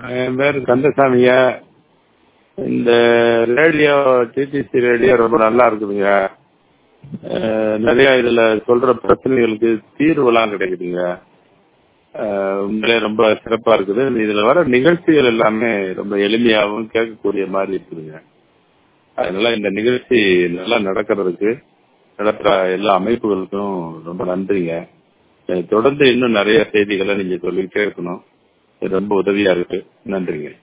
என் பேர் கந்தசாமிங்க இந்த radio DTC radio ரொம்ப நல்லா இருக்குதுங்க அஹ், நிறைய இதுல சொல்ற பிரச்சனைகளுக்கு தீர்வுலாம் கிடைக்குதுங்க அஹ், உண்மையிலே ரொம்ப சிறப்பா இருக்குது இதுல வர நிகழ்ச்சிகள் எல்லாமே ரொம்ப எளிமையாகவும் கேட்கக்கூடிய மாதிரி இருக்குதுங்க அதனால இந்த நிகழ்ச்சி நல்லா நடக்கிறதுக்கு நடத்துற எல்லா அமைப்புகளுக்கும் ரொம்ப நன்றிங்க அஹ், தொடர்ந்து இன்னும் நிறைய செய்திகளை நீங்க சொல்லிக்கிட்டே இருக்கணும் இது ரொம்ப உதவியா இருக்கு நன்றிங்க